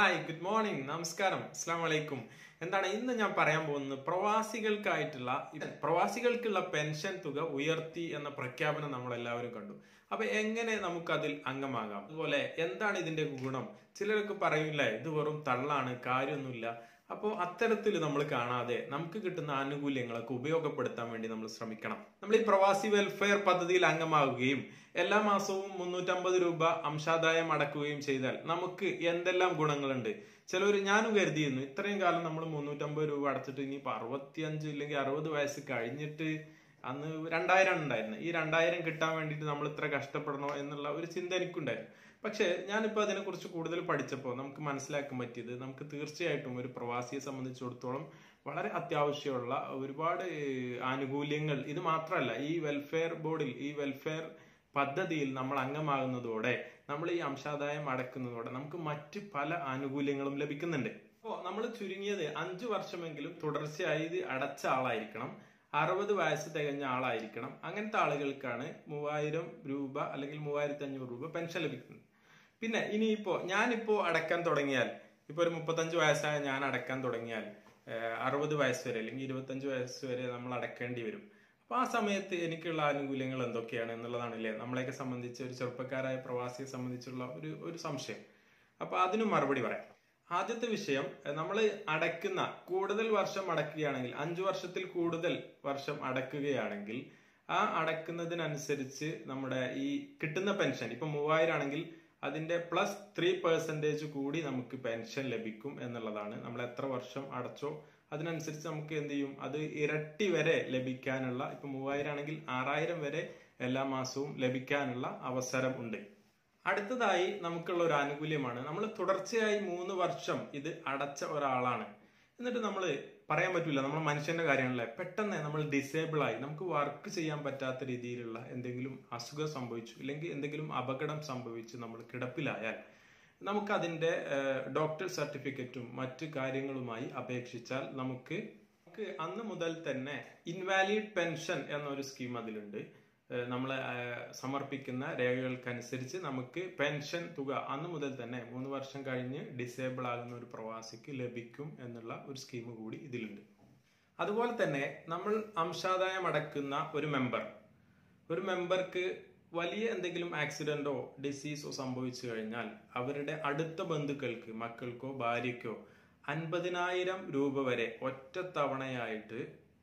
hi good morning നമസ്കാരം അസ്സാം വലൈക്കും എന്താണ് ഇന്ന് ഞാൻ പറയാൻ പോകുന്നത് പ്രവാസികൾക്കായിട്ടുള്ള പ്രവാസികൾക്കുള്ള പെൻഷൻ തുക ഉയർത്തി എന്ന പ്രഖ്യാപനം നമ്മൾ എല്ലാവരും കണ്ടു അപ്പൊ എങ്ങനെ നമുക്കതിൽ അംഗമാകാം അതുപോലെ എന്താണ് ഇതിന്റെ ഗുണം ചിലരൊക്കെ പറയില്ലേ ഇത് വെറും തള്ളാണ് കാര്യമൊന്നുമില്ല അപ്പോൾ അത്തരത്തിൽ നമ്മൾ കാണാതെ നമുക്ക് കിട്ടുന്ന ആനുകൂല്യങ്ങളൊക്കെ ഉപയോഗപ്പെടുത്താൻ വേണ്ടി നമ്മൾ ശ്രമിക്കണം നമ്മൾ ഈ പ്രവാസി വെൽഫെയർ പദ്ധതിയിൽ അംഗമാവുകയും എല്ലാ മാസവും മുന്നൂറ്റമ്പത് രൂപ അംശാദായം അടക്കുകയും ചെയ്താൽ നമുക്ക് എന്തെല്ലാം ഗുണങ്ങളുണ്ട് ചിലവർ ഞാനും കരുതിയിരുന്നു ഇത്രയും കാലം നമ്മൾ മുന്നൂറ്റമ്പത് രൂപ അടച്ചിട്ട് ഇനിയിപ്പോൾ അറുപത്തിയഞ്ച് ഇല്ലെങ്കിൽ അറുപത് വയസ്സ് കഴിഞ്ഞിട്ട് അന്ന് രണ്ടായിരം ഉണ്ടായിരുന്നു ഈ രണ്ടായിരം കിട്ടാൻ വേണ്ടിയിട്ട് നമ്മൾ ഇത്ര കഷ്ടപ്പെടണോ എന്നുള്ള ഒരു ചിന്ത എനിക്കുണ്ടായിരുന്നു പക്ഷേ ഞാനിപ്പോൾ അതിനെക്കുറിച്ച് കൂടുതൽ പഠിച്ചപ്പോൾ നമുക്ക് മനസ്സിലാക്കാൻ പറ്റിയത് നമുക്ക് തീർച്ചയായിട്ടും ഒരു പ്രവാസിയെ സംബന്ധിച്ചിടത്തോളം വളരെ അത്യാവശ്യമുള്ള ഒരുപാട് ആനുകൂല്യങ്ങൾ ഇത് മാത്രമല്ല ഈ വെൽഫെയർ ബോർഡിൽ ഈ വെൽഫെയർ പദ്ധതിയിൽ നമ്മൾ അംഗമാകുന്നതോടെ നമ്മൾ ഈ അംശാദായം അടക്കുന്നതോടെ നമുക്ക് മറ്റ് പല ആനുകൂല്യങ്ങളും ലഭിക്കുന്നുണ്ട് അപ്പോൾ നമ്മൾ ചുരുങ്ങിയത് അഞ്ചു വർഷമെങ്കിലും തുടർച്ചയായി ഇത് അടച്ച ആളായിരിക്കണം അറുപത് വയസ്സ് തികഞ്ഞ ആളായിരിക്കണം അങ്ങനത്തെ ആളുകൾക്കാണ് മൂവായിരം രൂപ അല്ലെങ്കിൽ മൂവായിരത്തി അഞ്ഞൂറ് രൂപ പെൻഷൻ ലഭിക്കുന്നത് പിന്നെ ഇനിയിപ്പോ ഞാനിപ്പോ അടക്കാൻ തുടങ്ങിയാൽ ഇപ്പൊ ഒരു മുപ്പത്തഞ്ച് വയസ്സായ ഞാൻ അടക്കാൻ തുടങ്ങിയാൽ അറുപത് വയസ്സ് വരെ അല്ലെങ്കിൽ ഇരുപത്തഞ്ച് വയസ്സ് വരെ നമ്മൾ അടക്കേണ്ടി വരും അപ്പൊ ആ സമയത്ത് എനിക്കുള്ള ആനുകൂല്യങ്ങൾ എന്തൊക്കെയാണ് എന്നുള്ളതാണല്ലേ നമ്മളെയൊക്കെ സംബന്ധിച്ച് ഒരു ചെറുപ്പക്കാരായ പ്രവാസിയെ സംബന്ധിച്ചുള്ള ഒരു ഒരു സംശയം അപ്പൊ അതിനും മറുപടി പറയാം ആദ്യത്തെ വിഷയം നമ്മൾ അടയ്ക്കുന്ന കൂടുതൽ വർഷം അടക്കുകയാണെങ്കിൽ അഞ്ചു വർഷത്തിൽ കൂടുതൽ വർഷം അടക്കുകയാണെങ്കിൽ ആ അടക്കുന്നതിനനുസരിച്ച് നമ്മുടെ ഈ കിട്ടുന്ന പെൻഷൻ ഇപ്പൊ മൂവായിരം ആണെങ്കിൽ അതിന്റെ പ്ലസ് ത്രീ പെർസെൻറ്റേജ് കൂടി നമുക്ക് പെൻഷൻ ലഭിക്കും എന്നുള്ളതാണ് നമ്മൾ എത്ര വർഷം അടച്ചോ അതിനനുസരിച്ച് നമുക്ക് എന്ത് ചെയ്യും അത് ഇരട്ടി വരെ ലഭിക്കാനുള്ള ഇപ്പൊ മൂവായിരം ആണെങ്കിൽ ആറായിരം വരെ എല്ലാ മാസവും ലഭിക്കാനുള്ള അവസരം ഉണ്ട് അടുത്തതായി നമുക്കുള്ള ഒരു ആനുകൂല്യമാണ് നമ്മൾ തുടർച്ചയായി മൂന്ന് വർഷം ഇത് അടച്ച ഒരാളാണ് എന്നിട്ട് നമ്മൾ പറയാൻ പറ്റില്ല നമ്മൾ മനുഷ്യന്റെ കാര്യമാണല്ലേ പെട്ടെന്ന് നമ്മൾ ഡിസേബിൾ ആയി നമുക്ക് വർക്ക് ചെയ്യാൻ പറ്റാത്ത രീതിയിലുള്ള എന്തെങ്കിലും അസുഖം സംഭവിച്ചു ഇല്ലെങ്കിൽ എന്തെങ്കിലും അപകടം സംഭവിച്ച് നമ്മൾ കിടപ്പിലായാൽ നമുക്ക് അതിന്റെ ഡോക്ടർ സർട്ടിഫിക്കറ്റും മറ്റു കാര്യങ്ങളുമായി അപേക്ഷിച്ചാൽ നമുക്ക് നമുക്ക് അന്ന് മുതൽ തന്നെ ഇൻവാലിഡ് പെൻഷൻ എന്നൊരു സ്കീം അതിലുണ്ട് നമ്മൾ സമർപ്പിക്കുന്ന രേഖകൾക്കനുസരിച്ച് നമുക്ക് പെൻഷൻ തുക അന്ന് മുതൽ തന്നെ മൂന്ന് വർഷം കഴിഞ്ഞ് ഡിസേബിൾ ആകുന്ന ഒരു പ്രവാസിക്ക് ലഭിക്കും എന്നുള്ള ഒരു സ്കീം കൂടി ഇതിലുണ്ട് അതുപോലെ തന്നെ നമ്മൾ അംശാദായം അടക്കുന്ന ഒരു മെമ്പർ ഒരു മെമ്പർക്ക് വലിയ എന്തെങ്കിലും ആക്സിഡന്റോ ഡിസീസോ സംഭവിച്ചു കഴിഞ്ഞാൽ അവരുടെ അടുത്ത ബന്ധുക്കൾക്ക് മക്കൾക്കോ ഭാര്യയ്ക്കോ അൻപതിനായിരം രൂപ വരെ ഒറ്റത്തവണയായിട്ട്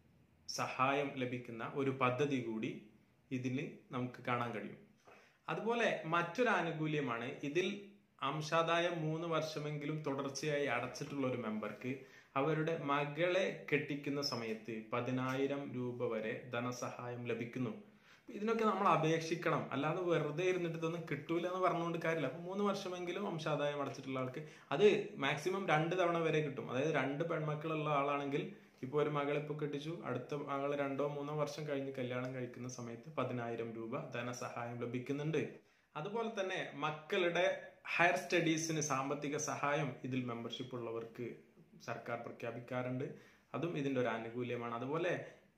സഹായം ലഭിക്കുന്ന ഒരു പദ്ധതി കൂടി ഇതിൽ നമുക്ക് കാണാൻ കഴിയും അതുപോലെ മറ്റൊരു ആനുകൂല്യമാണ് ഇതിൽ അംശാദായം മൂന്ന് വർഷമെങ്കിലും തുടർച്ചയായി അടച്ചിട്ടുള്ള ഒരു മെമ്പർക്ക് അവരുടെ മകളെ കെട്ടിക്കുന്ന സമയത്ത് പതിനായിരം രൂപ വരെ ധനസഹായം ലഭിക്കുന്നു ഇതിനൊക്കെ നമ്മൾ അപേക്ഷിക്കണം അല്ലാതെ വെറുതെ ഇരുന്നിട്ട് ഇതൊന്നും കിട്ടൂല എന്ന് പറഞ്ഞുകൊണ്ട് കാര്യമില്ല അപ്പൊ മൂന്ന് വർഷമെങ്കിലും അംശാദായം അടച്ചിട്ടുള്ള ആൾക്ക് അത് മാക്സിമം രണ്ട് തവണ വരെ കിട്ടും അതായത് രണ്ട് പെൺമക്കളുള്ള ആളാണെങ്കിൽ ഇപ്പോൾ ഒരു മകളെ ഇപ്പോൾ കെട്ടിച്ചു അടുത്ത മകൾ രണ്ടോ മൂന്നോ വർഷം കഴിഞ്ഞ് കല്യാണം കഴിക്കുന്ന സമയത്ത് പതിനായിരം രൂപ ധനസഹായം ലഭിക്കുന്നുണ്ട് അതുപോലെ തന്നെ മക്കളുടെ ഹയർ സ്റ്റഡീസിന് സാമ്പത്തിക സഹായം ഇതിൽ മെമ്പർഷിപ്പ് ഉള്ളവർക്ക് സർക്കാർ പ്രഖ്യാപിക്കാറുണ്ട് അതും ഇതിന്റെ ഒരു ആനുകൂല്യമാണ് അതുപോലെ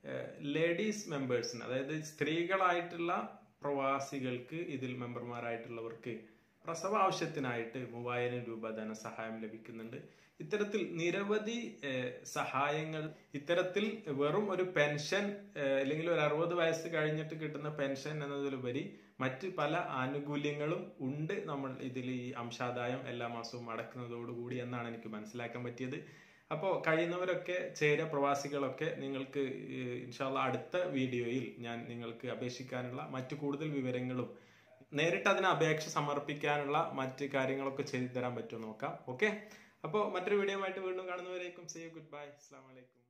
ലേഡീസ് മെമ്പേഴ്സിന് അതായത് സ്ത്രീകളായിട്ടുള്ള പ്രവാസികൾക്ക് ഇതിൽ മെമ്പർമാരായിട്ടുള്ളവർക്ക് പ്രസവ ആവശ്യത്തിനായിട്ട് മൂവായിരം രൂപ ധനസഹായം ലഭിക്കുന്നുണ്ട് ഇത്തരത്തിൽ നിരവധി സഹായങ്ങൾ ഇത്തരത്തിൽ വെറും ഒരു പെൻഷൻ അല്ലെങ്കിൽ ഒരു അറുപത് വയസ്സ് കഴിഞ്ഞിട്ട് കിട്ടുന്ന പെൻഷൻ എന്നതിലുപരി മറ്റ് പല ആനുകൂല്യങ്ങളും ഉണ്ട് നമ്മൾ ഇതിൽ ഈ അംശാദായം എല്ലാ മാസവും അടക്കുന്നതോടുകൂടി എന്നാണ് എനിക്ക് മനസ്സിലാക്കാൻ പറ്റിയത് അപ്പോൾ കഴിയുന്നവരൊക്കെ ചേര പ്രവാസികളൊക്കെ നിങ്ങൾക്ക് ഇൻഷാല്ല അടുത്ത വീഡിയോയിൽ ഞാൻ നിങ്ങൾക്ക് അപേക്ഷിക്കാനുള്ള മറ്റു കൂടുതൽ വിവരങ്ങളും നേരിട്ട് അതിന് അപേക്ഷ സമർപ്പിക്കാനുള്ള മറ്റ് കാര്യങ്ങളൊക്കെ ചെയ്തു തരാൻ പറ്റുമോ നോക്കാം ഓക്കെ അപ്പോൾ മറ്റൊരു വീഡിയോ ആയിട്ട് വീണ്ടും കാണുന്നവരേക്കും സേ ഗുഡ് ബൈ അസ്സാം വലൈക്കും